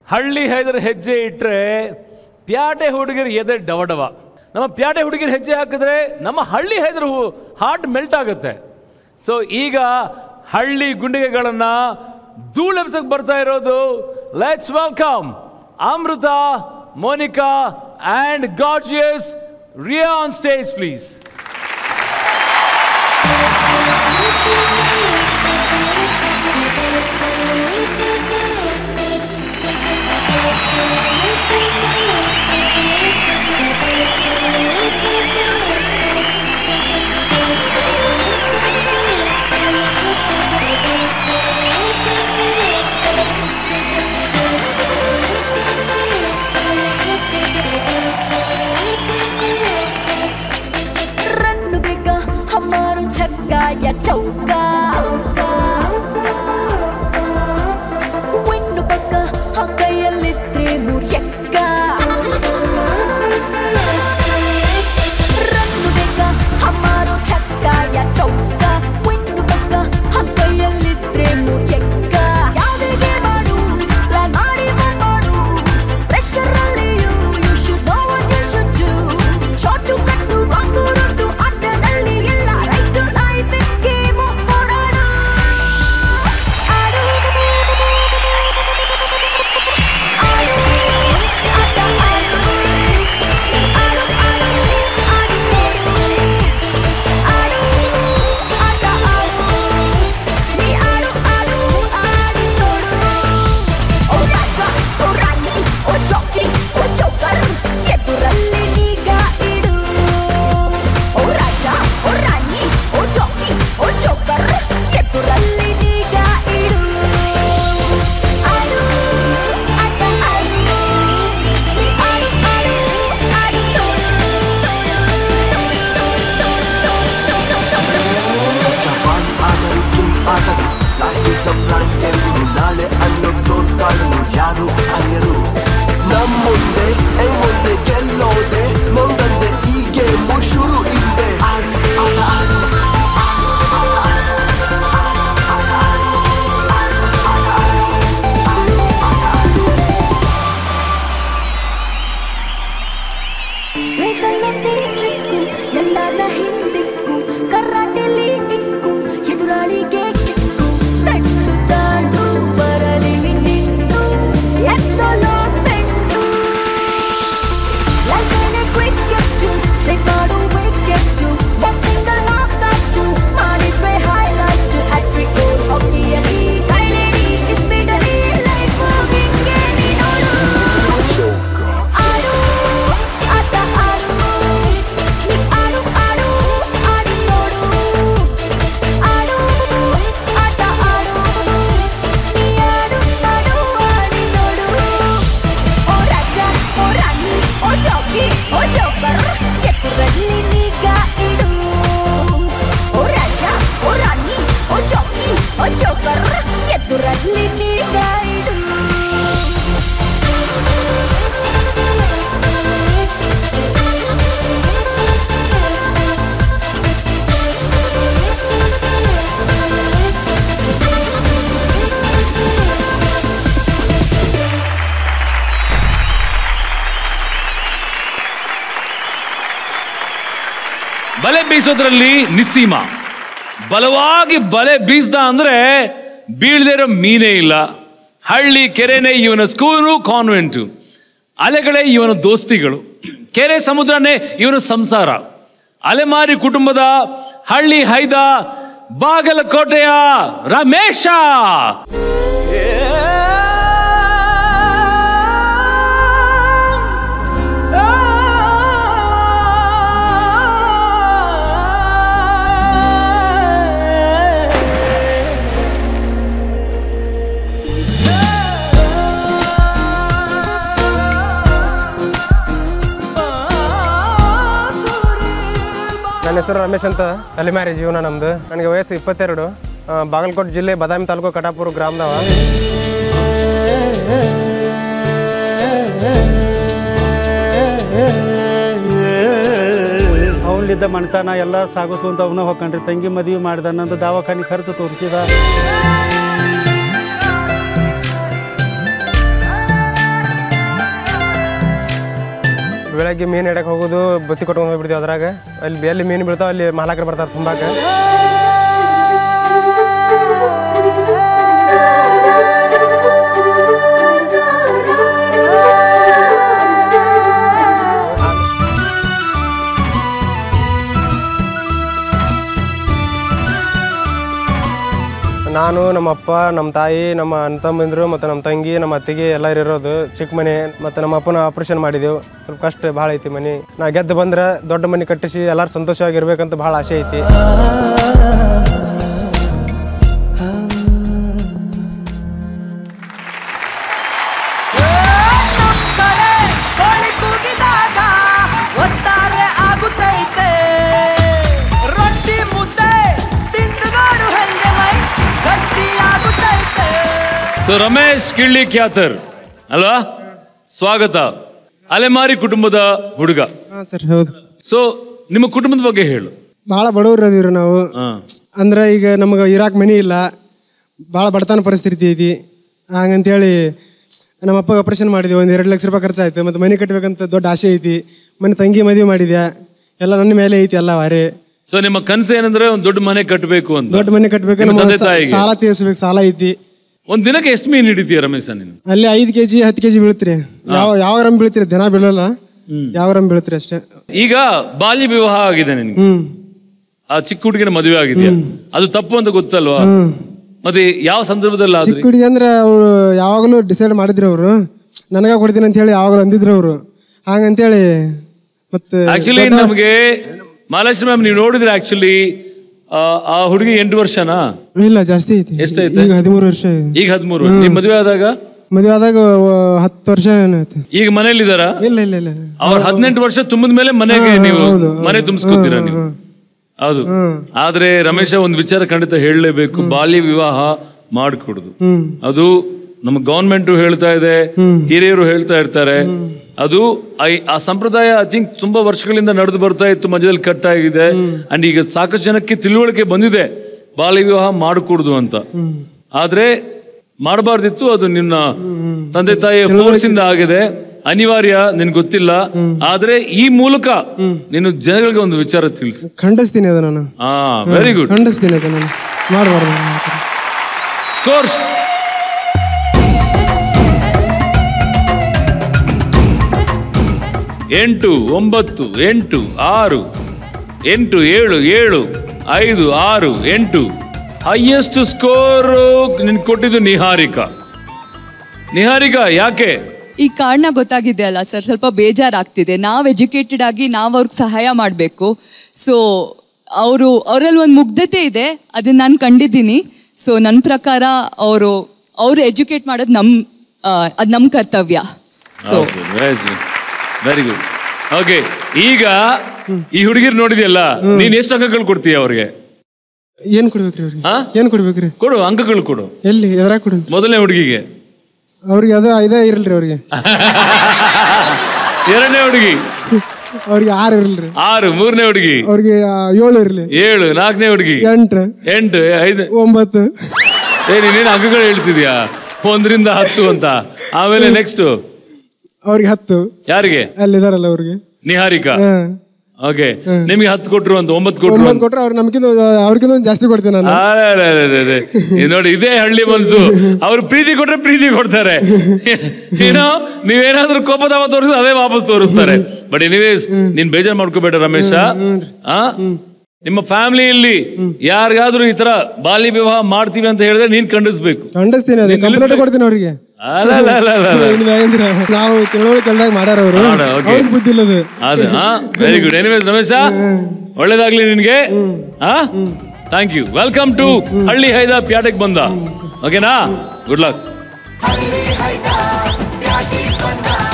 ಹಳ್ಳಿ ಹೈದರ ಹೆಜ್ಜೆ ಇಟ್ಟರೆ ಪ್ಯಾಟೆ ಹುಡುಗರು ಎದೆ ಡವಡವ ನಮ್ಮ ಪ್ಯಾಟೆ ಹುಡುಗರು ಹೆಜ್ಜೆ ಹಾಕಿದ್ರೆ ನಮ್ಮ ಹಳ್ಳಿ ಹೈದರ ಹಾರ್ಟ್ ಮೆಲ್ಟ್ ಆಗುತ್ತೆ ಸೊ ಈಗ ಹಳ್ಳಿ ಗುಂಡಿಗೆಗಳನ್ನು ಧೂಳೆಬ್ಸಕ್ಕೆ ಬರ್ತಾ ಇರೋದು let's welcome Amrutha Monica and gorgeous Riya on stage please रन बेगा हमारो छक्का या चौका ವಿಂಡು ಪಕ್ಕ ಆ ಕೈಯಲ್ಲಿದ್ರೆ ಮುರ್ಯಕ್ಕ ರನ್ನು ಬೇಗ ಹಮಾರೋ ಚಕ್ಕ ಯಾ ಚೌಕ ವಿಂಡು ಪಕ್ಕ ಆ ಕೈಯಲ್ಲಿದ್ರೆ ಮುರ್ಯಕ್ಕ ಯಾವ್ದಿಗೆ ಮಾಡು ಪ್ಲಾನ್ ಮಾಡಿ ಮಾಡು ಪ್ರೆಷರ್ ಅಲ್ಲಿಯೂ you should know what you should do short cut wrong route ಆಟದಲ್ಲಿ ಎಲ್ಲ ರೈಟು ಲೈಫ್ ಗೇಮು ಓಡಾಡು ಆಡು ಆಡು ಆಟ ಆಡು ನೀ ಆಡು ಆಡು ಆಡಿ ನೋಡು ಆಡು ಆಟ ಆಡು ನೀ ಆಡು ಆಡು ಆಡಿ ನೋಡು ಓ ರಾಜ ಓ ರಾಣಿ ಓ ಜಾಕಿ ಓ ಜೋಕರ್ ಎದುರಲ್ಲಿ ನೀಗ ಇಡು ಓ ರಾಜ ಓ ರಾಣಿ ಓ ಜಾಕಿ ಓ ಜೋಕರ್ ಎದುರಲ್ಲಿ ನೀಗ ಇಡು ಆಡು ಆಟ ಆಡು ನೀ ಆಡು ಆಡು ಆಡಿ ನೋಡು ಜಪಾನ್ ಆದರೂ ತುಮ್ ಆಟದು ಲೈಫ್ ಇಸ್ ಅ ಪ್ಲಾನ್ ಎಂಬುದು ನಾಳೆ ಅನ್ನೋ ಕ್ಲೋಸ್ ಕಾಣಲು ಯಾರು ಅನ್ಯರು ನಮ್ ಮುಂದೆ ಹೆಂಗ್ ಮುಂದೆ ಗೆಲ್ಲೋದೆ ನೊಂದಂದೆ ಈ ಗೇಮ್ ಶುರು ಹಿಂದೆ ಆಡು ಆಟ ಆಡು ರೇಸಲ್ಲೊಂದೇ ಟ್ರಿಕ್ಕು ಎಲ್ಲಾರ್ನ ಹಿಂದಿಕ್ಕು ಕರಾಟೆಲಿ ಟಿಕ್ಕು ಎದುರಾಳಿಗೆ ಕಿಕ್ಕು ತಟ್ಟು ತಾಂಡು ಬರಲಿ ನಿಂಡು ಎತ್ತಲೋ ಪೆಂಡು ಲೈಫೇನೆ ಕ್ರಿಕೆಟ್ಟು ಸೆಟ್ ಮಾಡು ವಿಕೆಟ್ಟು ಬಾಕ್ಸಿಂಗ್ ಲಾಕಟ್ಟು ಮಾಡಿದ್ರೆ ಹೈಲೈಟ್ ಹ್ಯಾಟ್ರಿಕ್ ಹಾಕಿಯಲ್ಲಿ ಕೈಲೇಡಿ ಸ್ಪೀಡಲ್ಲಿ ಲೈಫ್ ಹಿಂಗೆ ನೋಡು ಆಡು ಆಟ ಆಡು ನೀ ಆಡು ಆಡು ಆಡಿ ನೋಡು ಆಡು ಆಟ ಆಡು ನೀ ಆಡು ಆಡು ಆಡಿ ನೋಡು ಓ ರಾಜ ಓ ರಾಣಿ ಓ ಜಾಕಿ ಓ ಜೋಕರ್ ಎದುರಲ್ಲಿ ನೀಗ ಇಡು ಓ ರಾಜ ಓ ರಾಣಿ ಓ ಜಾಕಿ ಓ ಜೋಕರ್ ಎದುರಲ್ಲಿ ನೀಗ ಇಡು ಬಲೆ ಬೀಸೋದ್ರಲ್ಲಿ ನಿಸ್ಸೀಮ ಬಲವಾಗಿ ಬಲೆ ಬೀಸ್ದ ಅಂದ್ರೆ ಬೀಳದೇ ಇರೋ ಮೀನೇ ಇಲ್ಲ ಹಳ್ಳಿ ಕೆರೆನೇ ಇವನ ಸ್ಕೂಲು ಕಾನ್ವೆಂಟು ಅಲೆಗಳೇ ಇವನ ದೋಸ್ತಿಗಳು ಕೆರೆ ಸಮುದ್ರನೇ ಇವನ ಸಂಸಾರ ಅಲೆಮಾರಿ ಕುಟುಂಬದ ಹಳ್ಳಿ ಹೈದ ಬಾಗಲಕೋಟೆಯ ರಮೇಶ ನನ್ನ ಹೆಸರು ರಮೇಶ್ ಅಂತ ಅಲಿಮಾರಿ ಜೀವನ ನಮ್ಮದು ನನಗೆ ವಯಸ್ಸು ಇಪ್ಪತ್ತೆರಡು ಆ, ಬಾಗಲಕೋಟೆ ಜಿಲ್ಲೆ ಬದಾಮಿ ತಾಲೂಕು ಕಟಾಪುರ ಗ್ರಾಮದವ ಅವನಿದ್ದ ಮಣ್ತನ ಎಲ್ಲ ಸಾಗಿಸುವಂತ ಅವನ ಹೋಗ್ಕೊಂಡ್ರಿ ತಂಗಿ ಮದುವೆ ಮಾಡಿದ ನಂದು ದವಾಖಾನೆ ಖರ್ಚು ತೋರಿಸಿದ ಬೆಳಗ್ಗೆ ಮೀನು ಹಿಡಕ್ಕೆ ಹೋಗೋದು ಬತ್ತಿ ಕೊಟ್ಕೊಂಡು ಹೋಗ್ಬಿಡ್ತೀವಿ ಅದ್ರಾಗ ಅಲ್ಲಿ ಎಲ್ಲಿ ಮೀನು ಬೀಳ್ತಾವ ಅಲ್ಲಿ ಮಾಲಕರು ಬರ್ತಾರೆ ತುಂಬಾಕ ನಾನು ನಮ್ಮ ಅಪ್ಪ ನಮ್ಮ ತಾಯಿ ನಮ್ಮ ಅಣ್ಣ ತಮ್ಮಂದಿರು ಮತ್ತು ನಮ್ಮ ತಂಗಿ ನಮ್ಮ ಅತ್ತಿಗೆ ಎಲ್ಲರೂ ಇರೋದು ಚಿಕ್ಕ ಮನೆ ಮತ್ತು ನಮ್ಮ ಅಪ್ಪನ ಆಪ್ರೇಷನ್ ಮಾಡಿದೆವು ಸ್ವಲ್ಪ ಕಷ್ಟ ಭಾಳ ಐತಿ ಮನೆ ನಾ ಗೆದ್ದು ಬಂದ್ರೆ ದೊಡ್ಡ ಮನೆ ಕಟ್ಟಿಸಿ ಎಲ್ಲರೂ ಸಂತೋಷವಾಗಿರ್ಬೇಕಂತ ಭಾಳ ಆಸೆ ಐತಿ ನಮ್ ಕಡೆ ಕೋಳಿ ಕೂಗಿದಾಗ ಒಟ್ಟಾರೆ ಆಗುತ್ತೈತೆ ರೊಟ್ಟಿ ಮುದ್ದೆ ತಿಂದುಗಾಡು ಹೆಂಗೆ ಮೈ ಗಟ್ಟಿ ಆಗುತ್ತೈತೆ ಸೊ ರಮೇಶ್ ಕಿಳ್ಳಿ ಖ್ಯಾತರ್ ಅಲ್ವಾ ಸ್ವಾಗತ ಅಲೆಮಾರಿ ಕುಟುಂಬದ ಹುಡುಗ ಹಾಂ ಸರ್ ಹೌದು ಸೊ ನಿಮ್ಮ ಕುಟುಂಬದ ಬಗ್ಗೆ ಹೇಳು ಭಾಳ ಬಡವ್ರು ಅದೀವ್ರಿ ನಾವು ಹಾ ಅಂದ್ರೆ ಈಗ ನಮಗೆ ಇರಾಕ್ ಮನೆ ಇಲ್ಲ ಭಾಳ ಬಡತನ ಪರಿಸ್ಥಿತಿ ಐತಿ ಹಾಗಂತೇಳಿ ನಮ್ಮ ಅಪ್ಪಗೆ ಆಪ್ರೇಷನ್ ಮಾಡಿದ್ವಿ ಒಂದು ಎರಡು ಲಕ್ಷ ರೂಪಾಯಿ ಖರ್ಚಾಯ್ತು ಮತ್ತು ಮನೆ ಕಟ್ಟಬೇಕಂತ ದೊಡ್ಡ ಆಸೆ ಐತಿ ಮನೆ ತಂಗಿ ಮದುವೆ ಮಾಡಿದ್ಯಾ ಎಲ್ಲ ನನ್ನ ಮೇಲೆ ಐತಿ ಎಲ್ಲ ವಾರಿ ಸೊ ನಿಮ್ಮ ಕನಸು ಏನಂದ್ರೆ ಒಂದು ದೊಡ್ಡ ಮನೆ ಕಟ್ಟಬೇಕು ಅಂತ ದೊಡ್ಡ ಮನೆ ಕಟ್ಟಬೇಕು ನಿಮ್ಮ ನಮ್ಮ ತಂದೆ ಸಾ- ತಾಯಿಗೆ ಸಾಲ ತೀರಿಸ್ಬೇಕು ಸಾಲ ಐತಿ ಒಂದ್ ದಿನಕ್ಕೆ ಎಷ್ಟು ಮೀನು ಹಿಡಿತೀಯ ರಮೇಶ ನೀನು ಅಲ್ಲಿ ಐದು ಕೆ ಜಿ ಹತ್ತು ಕೆ ಜಿ ಬೀಳ್ತೀರಿ ಯಾವ ಯಾವ ರಮ್ ಬೀಳ್ತೀರಿ ದಿನ ಬೀಳಲ್ಲ ಯಾವ ರಮ್ ಬೀಳ್ತೀರಿ ಅಷ್ಟೇ ಈಗ ಬಾಲ್ಯ ವಿವಾಹ ಆಗಿದೆ ನಿನ್ಗೆ ಹ್ಮ್ ಆ ಚಿಕ್ಕ ಹುಡುಗಿನ ಮದುವೆ ಆಗಿದೆಯಾ ಅದು ತಪ್ಪು ಅಂತ ಗೊತ್ತಲ್ವಾ ಹ್ಮ್ ಮತ್ತೆ ಯಾವ ಸಂದರ್ಭದಲ್ಲಿ ಆದ್ರಿ ಚಿಕ್ಕ ಹುಡುಗಿ ಅಂದ್ರೆ ಅವರು ಯಾವಾಗಲೂ ಡಿಸೈಡ್ ಮಾಡಿದ್ರು ಅವರು ನನಗ ಕೊಡ್ತೀನಿ ಅಂತ ಹೇಳಿ ಯಾವಾಗಲೂ ಅಂದಿದ್ರು ಅವರು ಹಾಗಂತೇಳಿ ಮತ್ತೆ ಆಕ್ಚುಲಿ ನಮಗೆ ಮಹಾಲಕ್ಷ್ಮಿ ಮ್ಯಾಮ್ ನೀವು ನೋಡಿದ್ರೆ ಆಕ್ಚುಲಿ ಆ ಹುಡುಗಿ ಎಂಟು ವರ್ಷನಾ ಇಲ್ಲ ಜಾಸ್ತಿ ಐತಿ ಎಷ್ಟೈತೆ? ಈಗ ಹದಿಮೂರು ವರ್ಷ ಇದೆ. ಈಗ ಹದಿಮೂರು ನಿಮ್ ಮದುವೆ ಆದಾಗ ಮದುವೆ ಆದಾಗ ಆ, ಹತ್ತು ವರ್ಷ ಏನಾಯ್ತು ಈಗ ಮನೇಲಿ ಇದಾರ ಇಲ್ಲ ಇಲ್ಲ ಇಲ್ಲ ಅವ್ರ ಹದಿನೆಂಟು ವರ್ಷ ತುಂಬಿದ ಮೇಲೆ ಮನೆಗೆ ನೀವು ಮನೆ ತುಂಬಿಸ್ಕೊತೀರಾ ನೀವು ಹೌದು ಆದ್ರೆ ರಮೇಶ ಒಂದು ವಿಚಾರ ಖಂಡಿತ ಹೇಳಲೇಬೇಕು ಬಾಲ್ಯ ವಿವಾಹ ಮಾಡಿಕೊಡುದು ಹ್ಮ್ ಅದು ನಮ್ಮ ಗವರ್ಮೆಂಟ್ ಹೇಳ್ತಾ ಇದೆ ಹಿರಿಯರು ಹೇಳ್ತಾ ಇರ್ತಾರೆ ಅದು ಐ- ಆ ಸಂಪ್ರದಾಯ ಐ ಥಿಂಕ್ ತುಂಬಾ ವರ್ಷಗಳಿಂದ ನಡೆದು ಬರ್ತಾ ಇತ್ತು ಮಧ್ಯದಲ್ಲಿ ಕಟ್ ಆಗಿದೆ ಅಂಡ್ ಈಗ ಸಾಕಷ್ಟು ಜನಕ್ಕೆ ತಿಳುವಳಿಕೆ ಬಂದಿದೆ ಬಾಲ್ಯ ವಿವಾಹ ಮಾಡಿಕೊಡುದು ಅಂತ ಆದ್ರೆ ಮಾಡಬಾರ್ದಿತ್ತು ಅದು ನಿನ್ನ ತಂದೆ ತಾಯಿಯ ಫೋರ್ಸ್ ಇಂದ ಆಗಿದೆ ಅನಿವಾರ್ಯ ನಿನ್ ಗೊತ್ತಿಲ್ಲ ಆದ್ರೆ ಈ ಮೂಲಕ ನೀನು ಜನಗಳಿಗೆ ಒಂದು ವಿಚಾರ ತಿಳಿಸು ಖಂಡಿಸ್ತೀನಿ ಅದು ನಾನು ಹಾ ವೆರಿ ಗುಡ್ ಖಂಡಿಸ್ತೀನಿ ಅದು ನಾನು ಮಾಡಬಾರ್ದು ಸ್ಕೋರ್ಸ್ ಎಂಟು ಒಂಬತ್ತು ಎಂಟು ಆರು ಎಂಟು ಏಳು ಏಳು ಐದು ಆರು ಎಂಟು ಹೈಯೆಸ್ಟ್ ಸ್ಕೋರ್ ನಿನ್ ಕೊಟ್ಟಿದ್ದು ನಿಹಾರಿಕಾ ನಿಹಾರಿಕಾ ಯಾಕೆ ಈ ಕಾರಣ ಗೊತ್ತಾಗಿದೆ ಅಲ್ಲ ಸರ್ ಸ್ವಲ್ಪ ಬೇಜಾರಾಗ್ತಿದೆ ನಾವು ಎಜುಕೇಟೆಡ್ ಆಗಿ ನಾವು ಅವ್ರಿಗೆ ಸಹಾಯ ಮಾಡಬೇಕು ಸೊ ಅವರು ಅವರಲ್ಲಿ ಒಂದು ಮುಗ್ಧತೆ ಇದೆ ಅದನ್ನ ನಾನು ಕಂಡಿದ್ದೀನಿ ಸೊ ನನ್ನ ಪ್ರಕಾರ ಅವರು ಅವರು ಎಜುಕೇಟ್ ಮಾಡೋದು ನಮ್ಮ ಅದು ನಮ್ಮ ಕರ್ತವ್ಯ ಸೊ ವೆರಿ ಗುಡ್ ಓಕೆ ಈಗ ಈ ಹುಡುಗಿರ್ ನೋಡಿದ್ಯಲ್ಲ ನೀನ್ ಎಷ್ಟು ಅಂಕಗಳು ಕೊಡ್ತೀಯ ಅವ್ರಿಗೆ ಏನ್ ಕೊಡ್ಬೇಕ್ರಿ ಅವ್ರಿಗೆ ಹಾ? ಏನ್ ಕೊಡ್ಬೇಕ್ರಿ ಕೊಡು ಅಂಕಗಳು ಕೊಡು ಎಲ್ಲಿ ಎದ್ರಾಗ ಕೊಡು ಮೊದಲನೇ ಹುಡುಗಿಗೆ ಅವ್ರಿಗೆ ಅದ ಇದೇ ಇರಲ್ರಿ ಅವ್ರಿಗೆ ಎರಡನೇ ಹುಡುಗಿ ಅವ್ರಿಗೆ ಆರು ಇರಲ್ರಿ ಆರು ಮೂರನೇ ಹುಡುಗಿ ಅವ್ರಿಗೆ ಆ, ಏಳು ಇರಲಿ ಏಳು ನಾಲ್ಕನೇ ಹುಡುಗಿ ಎಂಟು ಎಂಟು ಐದು ಒಂಬತ್ತು ಏ ನೀನೇನು ಅಂಕಗಳು ಹೇಳ್ತಿದ್ಯಾ ಒಂದರಿಂದ ಹತ್ತು ಅಂತ ಆಮೇಲೆ ನೆಕ್ಸ್ಟ್ ಅವ್ರಿಗೆ ಹತ್ತು ಯಾರಿಗೆ ಅಲ್ಲಿ ಇದಾರಲ್ಲ ಅವ್ರಿಗೆ ನಿಹಾರಿಕಾ ಹಾ. ಓಕೆ ನಿಮಗೆ ಹತ್ತು ಕೊಟ್ರು ಅಂತ ಒಂಬತ್ತು ಕೊಟ್ರು ಒಂಬತ್ತು ಅಂತ ಕೊಟ್ರೆ ಅವ್ರು ನಮ್ಗಿಂತ ಅವ್ರಿಗಿಂತ ಒಂದ್ ಜಾಸ್ತಿ ಕೊಡ್ತೀನಿ ನಾನು ಅರೆರೆರೆರೆರೆ. ಇದು ನೋಡಿ ಇದೇ ಹಳ್ಳಿ ಮನ್ಸು ಅವ್ರು ಪ್ರೀತಿ ಕೊಟ್ರೆ ಪ್ರೀತಿ ಕೊಡ್ತಾರೆ ಏನೋ ನೀವೇನಾದ್ರೂ ಕೋಪದಾವ ತೋರಿಸ್ ಅದೇ ವಾಪಸ್ ತೋರಿಸ್ತಾರೆ ಬಟ್ ಎನಿವೇಸ್ ನೀನ್ ಬೇಜಾರ್ ಮಾಡ್ಕೋಬೇಡ ರಮೇಶ ಆ ನಿಮ್ಮ ಫ್ಯಾಮಿಲಿಯಲ್ಲಿ ಯಾರಿಗಾದ್ರೂ ಈ ತರ ಬಾಲ್ಯ ವಿವಾಹ ಮಾಡ್ತೀವಿ ಅಂತ ಹೇಳಿದ್ರೆ ನೀನ್ ಖಂಡಿಸ್ಬೇಕು ಖಂಡಿಸ್ತೀನಿ ಅದೇ ಕಂಪ್ಲೇಂಟ್ ಕೊಡ್ತೀನಿ ಅವ್ರಿಗೆ ಅಲಲಲಲಲ. ಇನ್ನು ಅಂದ್ರೆ ನಾವು ತಿಳುವಳಿಕೆ ಕೆಲ್ದಾಗ ಮಾಡ್ಯಾರ ಅವರು ಮಾಡ, okay. ಅವ್ರಿಗೆ ಬುದ್ಧಿ ಇಲ್ಲ ಅದು ಅದು ಹಾ ವೆರಿ ಗುಡ್ ಎನಿವೇಸ್ ರಮೇಶ ಒಳ್ಳೇದಾಗ್ಲಿ ನಿನ್ಗೆ ಹಾ ಥ್ಯಾಂಕ್ ಯು ವೆಲ್ಕಮ್ ಟು ಹಳ್ಳಿ ಹೈದ ಪ್ಯಾಟೆಗೆ ಬಂದ ಓಕೆನಾ ಗುಡ್ ಲಕ್ ಹಳ್ಳಿ ಹೈದ ಪ್ಯಾಟಿಗ್ ಬಂದ